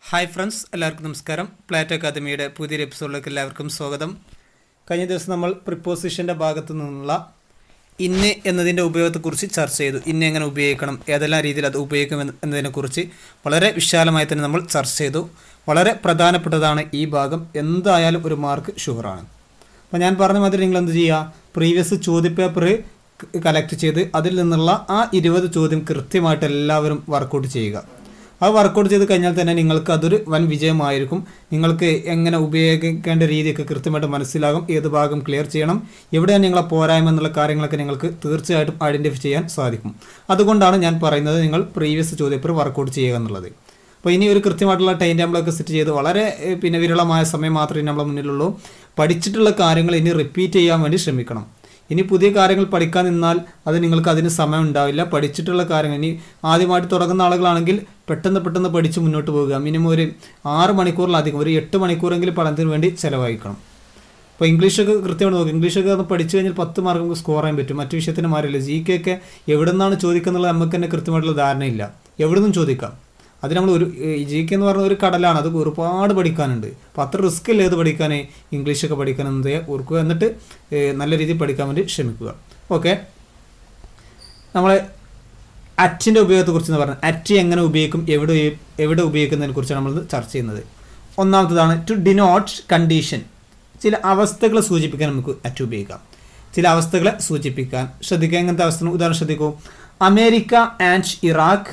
hi friends എല്ലാവർക്കും നമസ്കാരം പ്ലാറ്റ് അക്കാദമിയുടെ പുതിയൊരു എപ്പിസോഡിലേക്ക് എല്ലാവർക്കും സ്വാഗതം കഴിഞ്ഞ ദിവസം നമ്മൾ പ്രിപ്പോസിഷൻ്റെ ഭാഗത്തു നിന്നുള്ള ഇന്ന് എന്നതിൻ്റെ ഉപയോഗത്തെക്കുറിച്ച് ചർച്ച ചെയ്തു ഇന്ന് എങ്ങനെ ഉപയോഗിക്കണം ഏതെല്ലാം രീതിയിൽ അത് ഉപയോഗിക്കും എന്ന് എന്നതിനെക്കുറിച്ച് വളരെ വിശാലമായി തന്നെ നമ്മൾ ചർച്ച ചെയ്തു വളരെ പ്രധാനപ്പെട്ടതാണ് ഈ ഭാഗം എന്തായാലും ഒരു മാർക്ക് ഷുവറാണ് അപ്പോൾ ഞാൻ പറഞ്ഞ മാതിരി നിങ്ങൾ എന്ത് ചെയ്യുക പ്രീവിയസ് ചോദ്യപേപ്പർ കളക്ട് ചെയ്ത് അതിൽ നിന്നുള്ള ആ ഇരുപത് ചോദ്യം കൃത്യമായിട്ട് എല്ലാവരും വർക്കൗട്ട് ചെയ്യുക അത് വർക്കൗട്ട് ചെയ്ത് കഴിഞ്ഞാൽ തന്നെ നിങ്ങൾക്ക് അതൊരു വൻ വിജയമായിരിക്കും നിങ്ങൾക്ക് എങ്ങനെ ഉപയോഗിക്കേണ്ട രീതിയൊക്കെ കൃത്യമായിട്ട് മനസ്സിലാകും ഏത് ഭാഗം ക്ലിയർ ചെയ്യണം എവിടെയാണ് നിങ്ങളെ പോരായ്മ എന്നുള്ള കാര്യങ്ങളൊക്കെ നിങ്ങൾക്ക് തീർച്ചയായിട്ടും ഐഡൻറ്റിഫൈ ചെയ്യാൻ സാധിക്കും അതുകൊണ്ടാണ് ഞാൻ പറയുന്നത് നിങ്ങൾ പ്രീവിയസ് ചോദ്യപേപ്പർ വർക്കൗട്ട് ചെയ്യുക എന്നുള്ളത് അപ്പോൾ ഇനി ഒരു കൃത്യമായിട്ടുള്ള ടൈം ടേബിളൊക്കെ സെറ്റ് ചെയ്ത് വളരെ ഏഹ്, പിന്നെ വിരളമായ സമയം മാത്രമേ നമ്മളെ മുന്നിലുള്ളൂ പഠിച്ചിട്ടുള്ള കാര്യങ്ങൾ ഇനി റിപ്പീറ്റ് ചെയ്യാൻ വേണ്ടി ശ്രമിക്കണം ഇനി പുതിയ കാര്യങ്ങൾ പഠിക്കാൻ നിന്നാൽ അത് നിങ്ങൾക്ക് അതിന് സമയം ഉണ്ടാവില്ല പഠിച്ചിട്ടുള്ള കാര്യങ്ങൾ ഇനി ആദ്യമായിട്ട് തുടങ്ങുന്ന ആളുകളാണെങ്കിൽ പെട്ടെന്ന് പെട്ടെന്ന് പഠിച്ച് മുന്നോട്ട് പോകുക മിനിമം ഒരു ആറ് മണിക്കൂറിലധികം ഒരു എട്ട് മണിക്കൂറെങ്കിലും പഠനത്തിന് വേണ്ടി ചിലവഴിക്കണം അപ്പോൾ ഇംഗ്ലീഷൊക്കെ കൃത്യമായിട്ട് നോക്കും ഇംഗ്ലീഷൊക്കെ ഒന്ന് പഠിച്ചു കഴിഞ്ഞാൽ പത്ത് മാർക്ക് നമുക്ക് സ്കോർ ചെയ്യാൻ പറ്റും മറ്റു വിഷയത്തിന് മാറില്ല ജി കെ ഒക്കെ എവിടെ നിന്നാണ് ചോദിക്കുന്നുള്ളത് നമുക്ക് തന്നെ കൃത്യമായിട്ടുള്ള ധാരണയില്ല എവിടെ നിന്നും ചോദിക്കാം അത് നമ്മൾ ഒരു ജി കെ എന്ന് പറഞ്ഞ ഒരു കടലാണ് അത് ഒരുപാട് പഠിക്കാനുണ്ട് അപ്പോൾ അത്ര റിസ്ക് ഇല്ല ഏത് പഠിക്കാൻ ഇംഗ്ലീഷൊക്കെ പഠിക്കാൻ എന്ത് ചെയ്യുക ഓർക്കുക എന്നിട്ട് ഏഹ്, നല്ല രീതിയിൽ പഠിക്കാൻ വേണ്ടി ശ്രമിക്കുക ഓക്കെ നമ്മൾ അറ്റിൻ്റെ ഉപയോഗത്തെക്കുറിച്ച് എന്ന് പറഞ്ഞാൽ അറ്റ് എങ്ങനെ ഉപയോഗിക്കും എവിടെ ഉപയോ- എവിടെ ഉപയോഗിക്കുന്നതിനെ കുറിച്ചാണ് നമ്മൾ ചർച്ച ചെയ്യുന്നത് ഒന്നാമത്തതാണ് ടു ഡിനോട്ട് കണ്ടീഷൻ ചില അവസ്ഥകളെ സൂചിപ്പിക്കാൻ നമുക്ക് അറ്റ് ഉപയോഗിക്കാം ചില അവസ്ഥകളെ സൂചിപ്പിക്കാൻ ശ്രദ്ധിക്കുക എങ്ങനത്തെ അവസ്ഥ ഉദാഹരണം ശ്രദ്ധിക്കൂ America and Iraq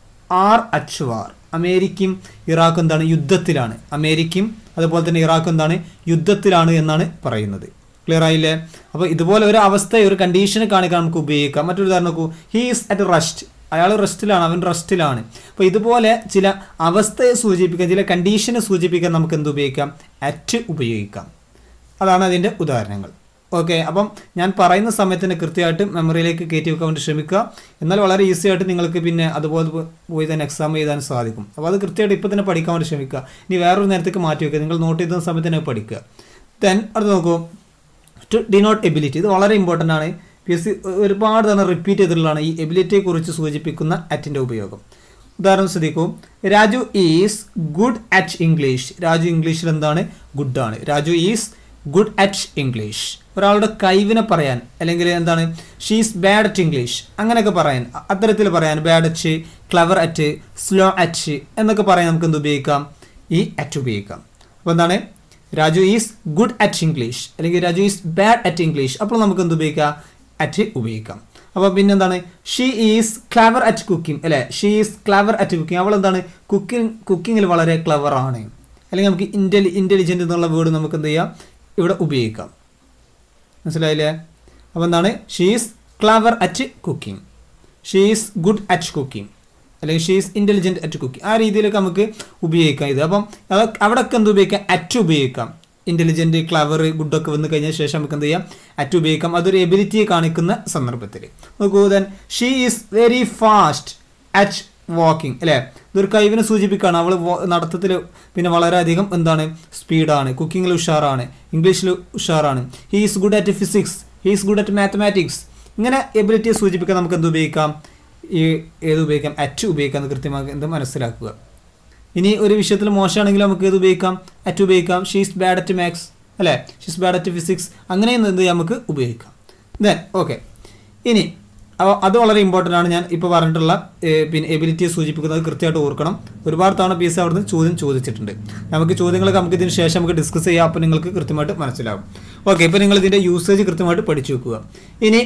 are at war അമേരിക്കയും ഇറാഖും എന്താണ് യുദ്ധത്തിലാണ് അമേരിക്കയും അതുപോലെ തന്നെ ഇറാഖും എന്താണ് യുദ്ധത്തിലാണ് എന്നാണ് പറയുന്നത് ക്ലിയർ ആയില്ലേ അപ്പോൾ ഇതുപോലെ ഒരു അവസ്ഥ ഒരു കണ്ടീഷനെ കാണിക്കാൻ നമുക്ക് ഉപയോഗിക്കാം മറ്റൊരു ഉദാഹരണം നോക്കൂ ഹീ ഈസ് അറ്റ് റെസ്റ്റ് അയാൾ റെസ്റ്റിലാണ് അവൻ റെസ്റ്റിലാണ് അപ്പോൾ ഇതുപോലെ ചില അവസ്ഥയെ സൂചിപ്പിക്കാൻ ചില കണ്ടീഷനെ സൂചിപ്പിക്കാൻ നമുക്ക് എന്ത് ഉപയോഗിക്കാം അറ്റ് ഉപയോഗിക്കാം അതാണ് അതിൻ്റെ ഉദാഹരണങ്ങൾ ഓക്കെ അപ്പം ഞാൻ പറയുന്ന സമയത്തിന് കൃത്യമായിട്ട് മെമ്മറിയിലേക്ക് കയറ്റി വെക്കാൻ വേണ്ടി ശ്രമിക്കുക എന്നാൽ വളരെ ഈസി ആയിട്ട് നിങ്ങൾക്ക് പിന്നെ അതുപോലെ പോ- പോയി തന്നെ എക്സാം എഴുതാൻ സാധിക്കും അപ്പോൾ അത് കൃത്യമായിട്ട് ഇപ്പോൾ തന്നെ പഠിക്കാൻ വേണ്ടി ശ്രമിക്കുക ഇനി വേറൊരു നേരത്തേക്ക് മാറ്റി വെക്കുക നിങ്ങൾ നോട്ട് ചെയ്ത സമയത്ത് തന്നെ പഠിക്കുക ദെൻ അടുത്ത് നോക്കൂ ടു ഡിനോട്ട് എബിലിറ്റി ഇത് വളരെ ഇമ്പോർട്ടൻ്റ് ആണ് പി എസ് സി ഒരുപാട് തവണ റിപ്പീറ്റ് ചെയ്തിട്ടുള്ളതാണ് ഈ എബിലിറ്റിയെ കുറിച്ച് സൂചിപ്പിക്കുന്ന അറ്റിൻ്റെ ഉപയോഗം ഉദാഹരണം ശ്രദ്ധിക്കൂ Raju is good at English Raju ഇംഗ്ലീഷിൽ എന്താണ് ഗുഡ് ആണ് Raju is good at English ഒരാളുടെ കഴിവിനെ പറയാൻ അല്ലെങ്കിൽ എന്താണ് ഷീസ് ബാഡ് അറ്റ് ഇംഗ്ലീഷ് അങ്ങനെയൊക്കെ പറയാൻ അ- അത്തരത്തിൽ പറയാൻ bad at clever at slow at എന്നൊക്കെ പറയാൻ നമുക്ക് എന്ത് ഉപയോഗിക്കാം ഈ അറ്റ് ഉപയോഗിക്കാം അപ്പോൾ എന്താണ് Raju is good at English അല്ലെങ്കിൽ Raju is bad at English അപ്പോൾ നമുക്ക് എന്ത് ഉപയോഗിക്കാം അറ്റ് ഉപയോഗിക്കാം അപ്പോൾ പിന്നെന്താണ് she is clever at cooking അല്ലേ she is clever at cooking അവൾ എന്താണ് കുക്കിംഗ് കുക്കിങ്ങിൽ വളരെ ക്ലവർ ആണ് അല്ലെങ്കിൽ നമുക്ക് ഇൻ്റലി ഇൻ്റലിജൻറ്റ് എന്നുള്ള വേർഡ് നമുക്ക് എന്ത് ചെയ്യാം ഇവിടെ ഉപയോഗിക്കാം മനസ്സിലായില്ലേ അപ്പോൾ എന്താണ് she's clever at cooking she's good at cooking അല്ലെങ്കിൽ ഷീസ് ഇൻ്റലിജൻറ്റ് അറ്റ് കുക്കിംഗ് ആ രീതിയിലൊക്കെ നമുക്ക് ഉപയോഗിക്കാം ഇത് അപ്പം അത് അവിടെയൊക്കെ എന്ത് ഉപയോഗിക്കാം അറ്റ് ഉപയോഗിക്കാം ഇൻ്റലിജൻറ്റ് ക്ലവർ ഗുഡൊക്കെ വന്നു കഴിഞ്ഞ ശേഷം നമുക്ക് എന്ത് ചെയ്യാം അറ്റ് ഉപയോഗിക്കാം അതൊരു എബിലിറ്റിയെ കാണിക്കുന്ന സന്ദർഭത്തിൽ നോക്കൂ then she is very fast at walking അല്ലേ ഇതൊരു കഴിവിനെ സൂചിപ്പിക്കുകയാണ് അവൾ നടത്തത്തിൽ പിന്നെ വളരെയധികം എന്താണ് സ്പീഡാണ് കുക്കിങ്ങിൽ ഉഷാറാണ് ഇംഗ്ലീഷിൽ ഉഷാറാണ് he is good at physics he is good at mathematics ഇങ്ങനെ എബിലിറ്റിയെ സൂചിപ്പിക്കാൻ നമുക്ക് എന്ത് ഉപയോഗിക്കാം ഈ ഏത് ഉപയോഗിക്കാം അറ്റ് ഉപയോഗിക്കാം എന്ന് കൃത്യമായി എന്ത് മനസ്സിലാക്കുക ഇനി ഒരു വിഷയത്തിൽ മോശമാണെങ്കിൽ നമുക്ക് ഇത് ഉപയോഗിക്കാം അറ്റ് ഉപയോഗിക്കാം ഷീസ് ബാഡ് അറ്റ് മാത്സ് അല്ലേ ഷീസ് ബാഡ് അറ്റ് ഫിസിക്സ് അങ്ങനെ എന്ത് ചെയ്യാം നമുക്ക് ഉപയോഗിക്കാം ദെൻ ഓക്കെ ഇനി അപ്പോൾ അത് വളരെ ഇമ്പോർട്ടൻ്റ് ആണ് ഞാൻ ഇപ്പോൾ പറഞ്ഞിട്ടുള്ള ഏഹ്, പിന്നെ എബിലിറ്റിയെ സൂചിപ്പിക്കുന്നത് കൃത്യമായിട്ട് ഓർക്കണം ഒരുപാട് തവണ പി എസ് അവിടുന്ന് ചോദ്യം ചോദിച്ചിട്ടുണ്ട് നമുക്ക് ചോദ്യങ്ങളൊക്കെ നമുക്ക് ഇതിന് ശേഷം നമുക്ക് ഡിസ്കസ് ചെയ്യാം അപ്പോൾ നിങ്ങൾക്ക് കൃത്യമായിട്ട് മനസ്സിലാവും ഓക്കെ ഇപ്പോൾ നിങ്ങൾ ഇതിൻ്റെ യൂസേജ് കൃത്യമായിട്ട് പഠിച്ചു വെക്കുക ഇനി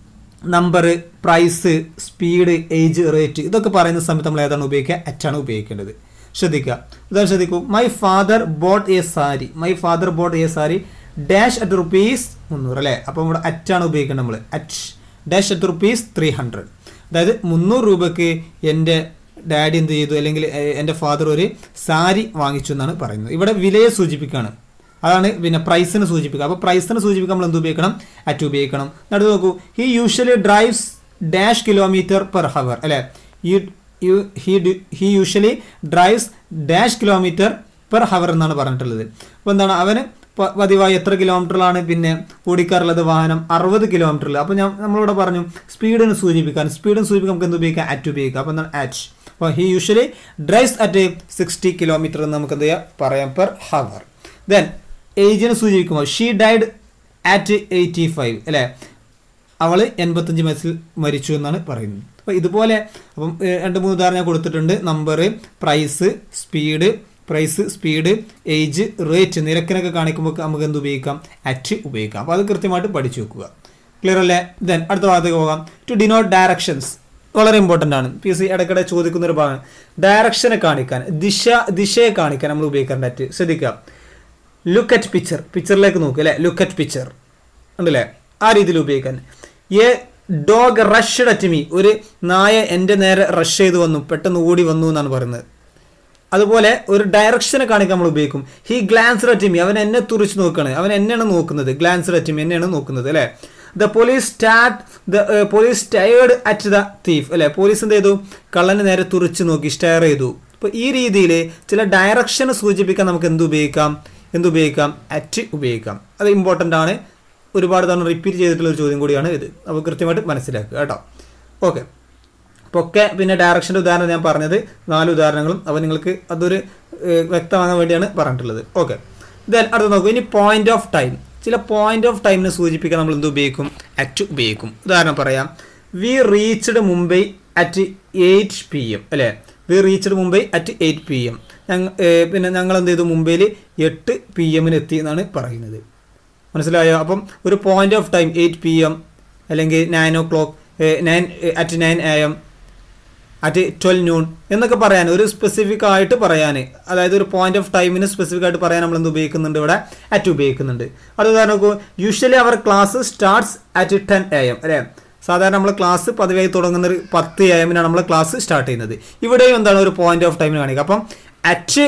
number price speed age rate ഇതൊക്കെ പറയുന്ന സമയത്ത് നമ്മൾ ഏതാണ് ഉപയോഗിക്കുക അറ്റാണ് ഉപയോഗിക്കേണ്ടത് ശ്രദ്ധിക്കുക ഉദാഹരണം ശ്രദ്ധിക്കൂ my father bought a sari my father bought a sari dash at rupees മുന്നൂറ് അല്ലേ അപ്പോൾ ഇവിടെ അറ്റാണ് ഉപയോഗിക്കേണ്ടത് നമ്മൾ at dash at rupees three hundred അതായത് മുന്നൂറ് രൂപയ്ക്ക് എൻ്റെ ഡാഡി എന്ത് ചെയ്തു അല്ലെങ്കിൽ ഏഹ്, എൻ്റെ ഫാദർ ഒരു സാരി വാങ്ങിച്ചു എന്നാണ് പറയുന്നത് ഇവിടെ വിലയെ സൂചിപ്പിക്കുകയാണ് അതാണ് പിന്നെ പ്രൈസിനെ സൂചിപ്പിക്കുക അപ്പോൾ പ്രൈസിനെ സൂചിപ്പിക്കാൻ നമ്മൾ എന്ത് ഉപയോഗിക്കണം അറ്റ് ഉപയോഗിക്കണം നടന്നു നോക്കൂ he usually drives dash kilometre per hour അല്ലേ ഈ he he usually drives dash kilometre per hour എന്നാണ് പറഞ്ഞിട്ടുള്ളത് അപ്പോൾ എന്താണ് അവന് പ- പതിവായി എത്ര കിലോമീറ്ററിലാണ് പിന്നെ ഓടിക്കാറുള്ളത് വാഹനം അറുപത് കിലോമീറ്ററിൽ അപ്പോൾ ഞാൻ നമ്മളിവിടെ പറഞ്ഞു സ്പീഡിന് സൂചിപ്പിക്കാൻ സ്പീഡിന് സൂചിപ്പിക്കാൻ നമുക്ക് എന്ത് ഉപയോഗിക്കാം അറ്റ് ഉപയോഗിക്കാം അപ്പോൾ എന്താണ് അറ്റ് അപ്പോൾ he usually drives at sixty kilometre എന്ന് നമുക്ക് എന്ത് ചെയ്യാം പറയാം പെർ ഹവർ ദെൻ ഏജിനെ സൂചിപ്പിക്കുമ്പോൾ she died at eighty five അല്ലേ അവൾ എൺപത്തഞ്ച് വയസ്സിൽ മരിച്ചു എന്നാണ് പറയുന്നത് അപ്പോൾ ഇതുപോലെ അപ്പം ഏഹ്, രണ്ട് മൂന്ന് ഉദാഹരണം ഞാൻ കൊടുത്തിട്ടുണ്ട് number price speed price speed age rate നിരക്കിനൊക്കെ കാണിക്കുമ്പോൾ നമുക്ക് എന്ത് ഉപയോഗിക്കാം അറ്റ് ഉപയോഗിക്കാം അപ്പോൾ അത് കൃത്യമായിട്ട് പഠിച്ചു വെക്കുക ക്ലിയർ അല്ലേ ദെൻ അടുത്ത ഭാഗത്തേക്ക് പോകാം ടു ഡിനോട്ട് ഡയറക്ഷൻസ് വളരെ ഇമ്പോർട്ടൻ്റ് ആണ് പി എസ് സി ഇടയ്ക്കിടെ ചോദിക്കുന്ന ഒരു ഭാഗം ഡയറക്ഷനെ കാണിക്കാൻ ദിശ ദിശയെ കാണിക്കാൻ നമ്മൾ ഉപയോഗിക്കേണ്ട അറ്റ് ശ്രദ്ധിക്കുക ലുക്ക് അറ്റ് പിക്ചർ പിക്ചറിലേക്ക് നോക്കുക അല്ലേ ലുക്ക് അറ്റ് പിക്ചർ ഉണ്ടല്ലേ ആ രീതിയിൽ ഉപയോഗിക്കാൻ a dog rushed at me ഒരു നായ എൻ്റെ നേരെ റഷ് ചെയ്ത് വന്നു പെട്ടെന്ന് ഓടി വന്നു എന്നാണ് പറയുന്നത് അതുപോലെ ഒരു ഡയറക്ഷനെ കാണിക്കാൻ നമ്മൾ ഉപയോഗിക്കും ഹി ഗ്ലാൻസ് അറ്റ് മീ അവൻ എന്നെ തുറിച്ച് നോക്കുകയാണ് അവൻ എന്നെയാണ് നോക്കുന്നത് ഗ്ലാൻസ് അറ്റ് മീ എന്നെയാണ് നോക്കുന്നത് അല്ലേ the police start the police tired at the thief അല്ലേ പോലീസ് എന്ത് ചെയ്തു കള്ളന് നേരെ തുറിച്ച് നോക്കി സ്റ്റയർ ചെയ്തു അപ്പോൾ ഈ രീതിയിൽ ചില ഡയറക്ഷനെ സൂചിപ്പിക്കാൻ നമുക്ക് എന്ത് ഉപയോഗിക്കാം എന്ത് ഉപയോഗിക്കാം അറ്റ് ഉപയോഗിക്കാം അത് ഇമ്പോർട്ടൻ്റ് ആണ് ഒരുപാട് തവണ റിപ്പീറ്റ് ചെയ്തിട്ടുള്ള ഒരു ചോദ്യം കൂടിയാണ് ഇത് അപ്പോൾ കൃത്യമായിട്ട് മനസ്സിലാക്കുക കേട്ടോ ഓക്കെ അപ്പോൾ ഒക്കെ പിന്നെ ഡയറക്ഷൻ്റെ ഉദാഹരണം ഞാൻ പറഞ്ഞത് നാല് ഉദാഹരണങ്ങളും അപ്പോൾ നിങ്ങൾക്ക് അതൊരു ഏഹ്, വ്യക്തമാകാൻ വേണ്ടിയാണ് പറഞ്ഞിട്ടുള്ളത് ഓക്കെ ദെൻ അടുത്ത് നോക്കൂ ഇനി പോയിന്റ് ഓഫ് ടൈം ചില പോയിന്റ് ഓഫ് ടൈമിനെ സൂചിപ്പിക്കാൻ നമ്മൾ എന്ത് ഉപയോഗിക്കും അറ്റ് ഉപയോഗിക്കും ഉദാഹരണം പറയാം we reached Mumbai at eight P M അല്ലേ we reached Mumbai at eight P M ഞങ്ങൾ പിന്നെ ഞങ്ങൾ എന്ത് ചെയ്തു മുംബൈയിൽ എട്ട് പി എമ്മിന് എത്തി എന്നാണ് പറയുന്നത് മനസ്സിലായോ അപ്പം ഒരു point of time eight P M അല്ലെങ്കിൽ nine o'clock nine at nine A M at twelve noon എന്നൊക്കെ പറയാൻ ഒരു സ്പെസിഫിക് ആയിട്ട് പറയാൻ അതായത് ഒരു പോയിന്റ് ഓഫ് ടൈമിന് സ്പെസിഫിക് ആയിട്ട് പറയാൻ നമ്മൾ എന്ത് ഉപയോഗിക്കുന്നുണ്ട് ഇവിടെ അറ്റ് ഉപയോഗിക്കുന്നുണ്ട് അത് ഉദാഹരണം നോക്കൂ usually our class starts at ten A M അല്ലേ സാധാരണ നമ്മൾ ക്ലാസ് പതിവായി തുടങ്ങുന്ന ഒരു പത്ത് എ എമ്മിനാണ് നമ്മൾ ക്ലാസ് സ്റ്റാർട്ട് ചെയ്യുന്നത് ഇവിടെയും എന്താണ് ഒരു പോയിന്റ് ഓഫ് ടൈമിന് കാണിക്കുക അപ്പം at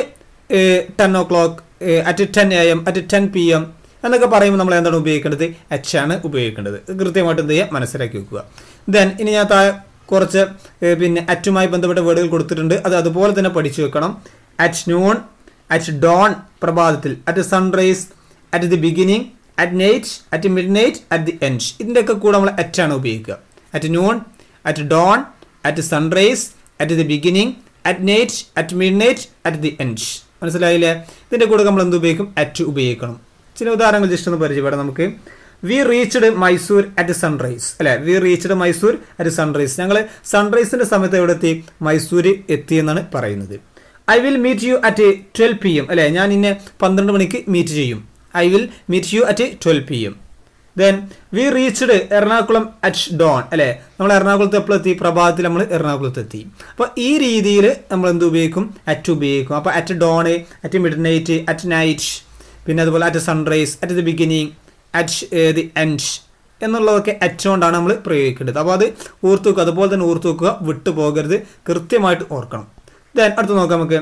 ten o'clock at ten A M at ten P M എന്നൊക്കെ പറയുമ്പോൾ നമ്മൾ എന്താണ് ഉപയോഗിക്കേണ്ടത് എച്ച് ആണ് ഉപയോഗിക്കേണ്ടത് ഇത് കൃത്യമായിട്ട് എന്ത് ചെയ്യുക മനസ്സിലാക്കി വെക്കുക ദെൻ ഇനി ഞാൻ താഴെ കുറച്ച് ഏഹ്, പിന്നെ അറ്റുമായി ബന്ധപ്പെട്ട വേർഡുകൾ കൊടുത്തിട്ടുണ്ട് അത് അതുപോലെ തന്നെ പഠിച്ചു വെക്കണം അറ്റ് നൂൺ അറ്റ് ഡോൺ പ്രഭാതത്തിൽ at sunrise at the beginning at night at midnight at the end ഇതിൻ്റെയൊക്കെ കൂടെ നമ്മൾ അറ്റ് ആണ് ഉപയോഗിക്കുക at noon at dawn at sunrise at the beginning at night at midnight at the end മനസ്സിലായില്ലേ ഇതിൻ്റെ കൂടെ നമ്മൾ എന്ത് ഉപയോഗിക്കും അറ്റ് ഉപയോഗിക്കണം ചില ഉദാഹരണങ്ങൾ ജസ്റ്റ് ഒന്ന് പരിചയപ്പെടാം നമുക്ക് we reached Mysore at sunrise അല്ലെ we reached Mysore at sunrise ഞങ്ങൾ സൺറൈസിന്റെ സമയത്ത് എവിടെ എത്തി മൈസൂർ എത്തി എന്നാണ് പറയുന്നത് I will meet you at twelve P M അല്ലെ ഞാൻ ഇന്നെ പന്ത്രണ്ട് മണിക്ക് മീറ്റ് ചെയ്യും I will meet you at twelve P M then we reached Ernakulam at dawn അല്ലെ നമ്മൾ എറണാകുളത്ത് എപ്പോഴെത്തി പ്രഭാതത്തിൽ നമ്മൾ എറണാകുളത്ത് എത്തി അപ്പോൾ ഈ രീതിയിൽ നമ്മൾ എന്ത് ഉപയോഗിക്കും അറ്റ് ഉപയോഗിക്കും അപ്പോൾ at dawn at midnight at night പിന്നെ അതുപോലെ at sunrise at the beginning at the end എന്നുള്ളതൊക്കെ അറ്റ് കൊണ്ടാണ് നമ്മൾ പ്രയോഗിക്കേണ്ടത് അപ്പോൾ അത് ഓർത്ത് വെക്കുക അതുപോലെ തന്നെ ഓർത്ത് വെക്കുക വിട്ടു പോകരുത് കൃത്യമായിട്ട് ഓർക്കണം ദെൻ അടുത്ത് നോക്കാം നമുക്ക്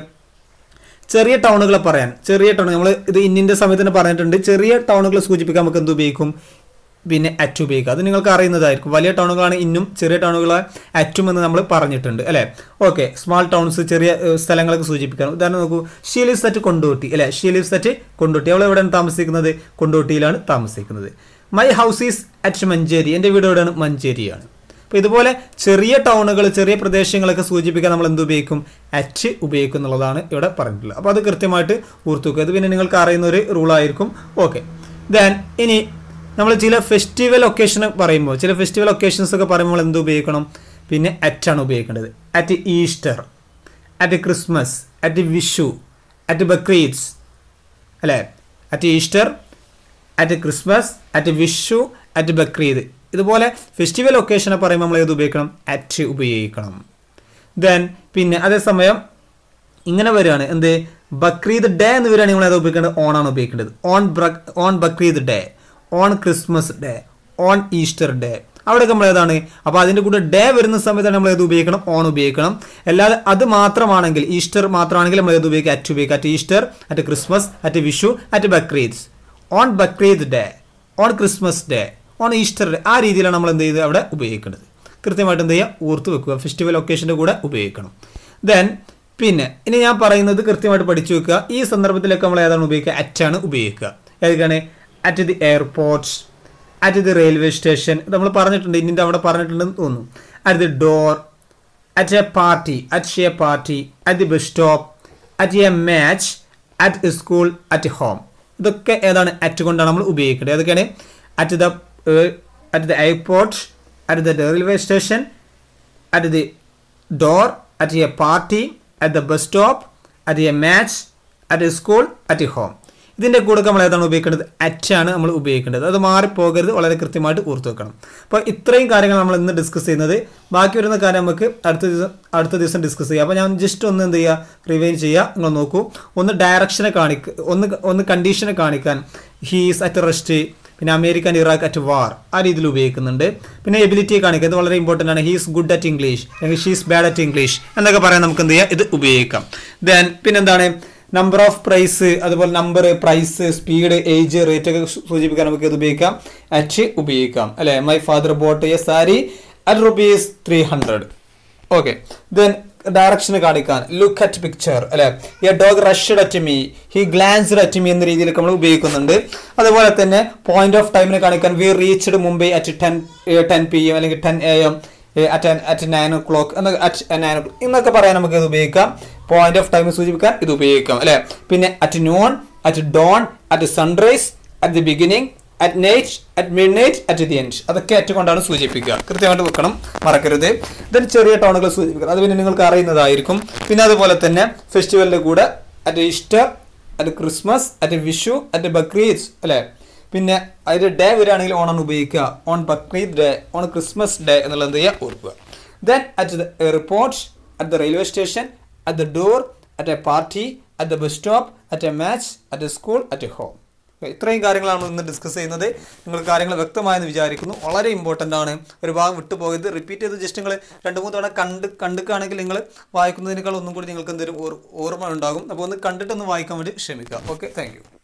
ചെറിയ ടൗണുകളെ പറയാൻ ചെറിയ ടൗൺ നമ്മൾ ഇത് ഇന്നിൻ്റെ സമയത്ത് തന്നെ പറഞ്ഞിട്ടുണ്ട് ചെറിയ ടൗണുകളെ സൂചിപ്പിക്കാൻ നമുക്ക് എന്ത് ഉപയോഗിക്കും പിന്നെ അറ്റ് ഉപയോഗിക്കുക അത് നിങ്ങൾക്ക് അറിയുന്നതായിരിക്കും വലിയ ടൗണുകളാണ് ഇന്നും ചെറിയ ടൗണുകളെ അറ്റും എന്ന് നമ്മൾ പറഞ്ഞിട്ടുണ്ട് അല്ലേ ഓക്കെ സ്മാൾ ടൗൺസ് ചെറിയ ഏഹ്, സ്ഥലങ്ങളൊക്കെ സൂചിപ്പിക്കാൻ ഉദാഹരണം നോക്കൂ ഷീലിസ് അറ്റ് കൊണ്ടോട്ടി അല്ലേ ഷീലിസ് അറ്റ് കൊണ്ടോട്ടി അവൾ എവിടെയാണ് താമസിക്കുന്നത് കൊണ്ടോട്ടിയിലാണ് താമസിക്കുന്നത് my house is at Manjeri എൻ്റെ വീട് എവിടെയാണ് മഞ്ചേരിയാണ് അപ്പോൾ ഇതുപോലെ ചെറിയ ടൗണുകൾ ചെറിയ പ്രദേശങ്ങളൊക്കെ സൂചിപ്പിക്കാൻ നമ്മൾ എന്ത് ഉപയോഗിക്കും അറ്റ് ഉപയോഗിക്കും എന്നുള്ളതാണ് ഇവിടെ പറഞ്ഞിട്ടുള്ളത് അപ്പോൾ അത് കൃത്യമായിട്ട് ഓർത്തു വെക്കുക ഇത് പിന്നെ നിങ്ങൾക്ക് അറിയുന്ന ഒരു റൂളായിരിക്കും ഓക്കെ ദെൻ ഇനി നമ്മൾ ചില ഫെസ്റ്റിവൽ ഒക്കേഷൻ പറയുമ്പോൾ ചില ഫെസ്റ്റിവൽ ഒക്കേഷൻസ് ഒക്കെ പറയുമ്പോൾ എന്ത് ഉപയോഗിക്കണം പിന്നെ അറ്റാണ് ഉപയോഗിക്കേണ്ടത് at Easter at Christmas at Vishu at Bakrids അല്ലേ at Easter at Christmas at Vishu at Bakrid ഇതുപോലെ ഫെസ്റ്റിവൽ ഒക്കേഷനെ പറയുമ്പോൾ നമ്മൾ ഏത് ഉപയോഗിക്കണം അറ്റ് ഉപയോഗിക്കണം ദെൻ പിന്നെ അതേസമയം ഇങ്ങനെ വരികയാണ് എന്ത് ബക്രീദ് ഡേ എന്ന് വരികയാണെങ്കിൽ നമ്മൾ ഏതാ ഉപയോഗിക്കേണ്ടത് ഓൺ ആണ് ഉപയോഗിക്കേണ്ടത് on on Bakrid day on Christmas day on Easter day അവിടെയൊക്കെ നമ്മൾ ഏതാണ് അപ്പോൾ അതിൻ്റെ കൂടെ ഡേ വരുന്ന സമയത്താണ് നമ്മൾ ഏത് ഉപയോഗിക്കണം ഓൺ ഉപയോഗിക്കണം അല്ലാതെ അത് മാത്രമാണെങ്കിൽ ഈസ്റ്റർ മാത്രമാണെങ്കിൽ നമ്മൾ ഏത് ഉപയോഗിക്കുക അറ്റ് ഉപയോഗിക്കുക at Easter at Christmas at Vishu at Bakrid on Bakrid day on Christmas day on Easter day ആ രീതിയിലാണ് നമ്മൾ എന്ത് ചെയ്ത് അവിടെ ഉപയോഗിക്കേണ്ടത് കൃത്യമായിട്ട് എന്ത് ചെയ്യുക ഓർത്ത് വെക്കുക ഫെസ്റ്റിവൽ ഒക്കേഷൻ്റെ കൂടെ ഉപയോഗിക്കണം ദെൻ പിന്നെ ഇനി ഞാൻ പറയുന്നത് കൃത്യമായിട്ട് പഠിച്ചു വെക്കുക ഈ സന്ദർഭത്തിലൊക്കെ നമ്മൾ ഏതാണ് ഉപയോഗിക്കുക അറ്റാണ് ഉപയോഗിക്കുക ഏതൊക്കെയാണ് at the airports at the railway station നമ്മൾ പറഞ്ഞിട്ടുണ്ട് ഇന്ത്യൻ്റെ അവിടെ പറഞ്ഞിട്ടുണ്ടെന്ന് തോന്നുന്നു at the door at a party at a party at the bus stop at a match at school at home ഇതൊക്കെ ഏതാണ് അറ്റ് കൊണ്ടാണ് നമ്മൾ ഉപയോഗിക്കേണ്ടത് ഏതൊക്കെയാണ് at the at the airport at the railway station at the door at a party at the bus stop at a match at a school at home ഇതിൻ്റെ കൂടെ നമ്മൾ ഏതാണ് ഉപയോഗിക്കേണ്ടത് അറ്റ് ആണ് നമ്മൾ ഉപയോഗിക്കേണ്ടത് അത് മാറിപ്പോകരുത് വളരെ കൃത്യമായിട്ട് ഓർത്ത് വെക്കണം അപ്പോൾ ഇത്രയും കാര്യങ്ങൾ നമ്മൾ ഇന്ന് ഡിസ്കസ് ചെയ്യുന്നത് ബാക്കി വരുന്ന കാര്യം നമുക്ക് അടുത്ത ദിവസം അടുത്ത ദിവസം ഡിസ്കസ് ചെയ്യാം അപ്പോൾ ഞാൻ ജസ്റ്റ് ഒന്ന് എന്ത് ചെയ്യുക റിവൈൻ ചെയ്യുക നിങ്ങൾ നോക്കൂ ഒന്ന് ഡയറക്ഷനെ കാണിക്ക ഒന്ന് ഒന്ന് കണ്ടീഷനെ കാണിക്കാൻ ഹീസ് അറ്റ് റെസ്റ്റ് പിന്നെ America and Iraq at war ആ രീതിയിൽ ഉപയോഗിക്കുന്നുണ്ട് പിന്നെ എബിലിറ്റി കാണിക്കുക ഇത് വളരെ ഇമ്പോർട്ടൻ്റ് ആണ് ഹീസ് ഗുഡ് അറ്റ് ഇംഗ്ലീഷ് അല്ലെങ്കിൽ ഷീസ് ബാഡ് അറ്റ് ഇംഗ്ലീഷ് എന്നൊക്കെ പറയാൻ നമുക്ക് എന്ത് ചെയ്യാം ഇത് ഉപയോഗിക്കാം ദെൻ പിന്നെന്താണ് നമ്പർ ഓഫ് പ്രൈസ് അതുപോലെ number price speed age rate ഒക്കെ സൂചിപ്പിക്കാൻ നമുക്ക് ഇത് ഉപയോഗിക്കാം അറ്റ് ഉപയോഗിക്കാം അല്ലെ my father bought a sari at rupees three hundred okay then direction കാണിക്കാൻ ലുക്ക് അറ്റ് പിക്ചർ അല്ലെ a dog rushed at me he glanced at me എന്ന രീതിയിലൊക്കെ നമ്മൾ ഉപയോഗിക്കുന്നുണ്ട് അതുപോലെ തന്നെ പോയിന്റ് ഓഫ് ടൈമിനെ കാണിക്കാൻ we reached Mumbai at ten ten P M അല്ലെങ്കിൽ ten A M at at nine o'clock എന്നൊക്കെ അറ്റ് നയൻ ഒ ക്ലോക്ക് എന്നൊക്കെ പറയാൻ നമുക്ക് ഇത് ഉപയോഗിക്കാം പോയിന്റ് ഓഫ് ടൈം സൂചിപ്പിക്കാൻ ഇത് ഉപയോഗിക്കാം അല്ലെ പിന്നെ at noon at dawn at sunrise at the beginning at night at midnight at the end അതൊക്കെ അറ്റ് കൊണ്ടാണ് സൂചിപ്പിക്കുക കൃത്യമായിട്ട് വെക്കണം മറക്കരുത് ഇതിന് ചെറിയ ടോണുകൾ സൂചിപ്പിക്കണം അത് പിന്നെ നിങ്ങൾക്ക് അറിയുന്നതായിരിക്കും പിന്നെ അതുപോലെ തന്നെ ഫെസ്റ്റിവലിന്റെ കൂടെ at Easter at Christmas at Vishu at Bakrid അല്ലെ പിന്നെ അതിന്റെ ഡേ വരികയാണെങ്കിൽ ഓണാണ് ഉപയോഗിക്കുക on Bakrid day on Christmas day എന്നുള്ളത് എന്ത് ചെയ്യുക ഓർക്കുക then at the airport at the railway station at the door at a party at the bus stop at a match at a school at a home ഇത്രയും കാര്യങ്ങളാണ് നമ്മൾ ഇന്ന് discuss ചെയ്യുന്നത് നിങ്ങൾ കാര്യങ്ങൾ വ്യക്തമായെന്ന് വിചാരിക്കുന്നു വളരെ ഇമ്പോർട്ടൻ്റ് ആണ് ഒരു ഭാഗം വിട്ടുപോകരുത് റിപ്പീറ്റ് ചെയ്ത് ജസ്റ്റ് നിങ്ങൾ രണ്ട് മൂന്ന് തവണ കണ്ട് കണ്ടിക്കുകയാണെങ്കിൽ നിങ്ങൾ വായിക്കുന്നതിനേക്കാൾ ഒന്നും കൂടി നിങ്ങൾക്ക് എന്തെങ്കിലും ഓർമ്മ ഉണ്ടാകും അപ്പോൾ ഒന്ന് കണ്ടിട്ടൊന്ന് വായിക്കാൻ വേണ്ടി ശ്രമിക്കുക ഓക്കെ താങ്ക്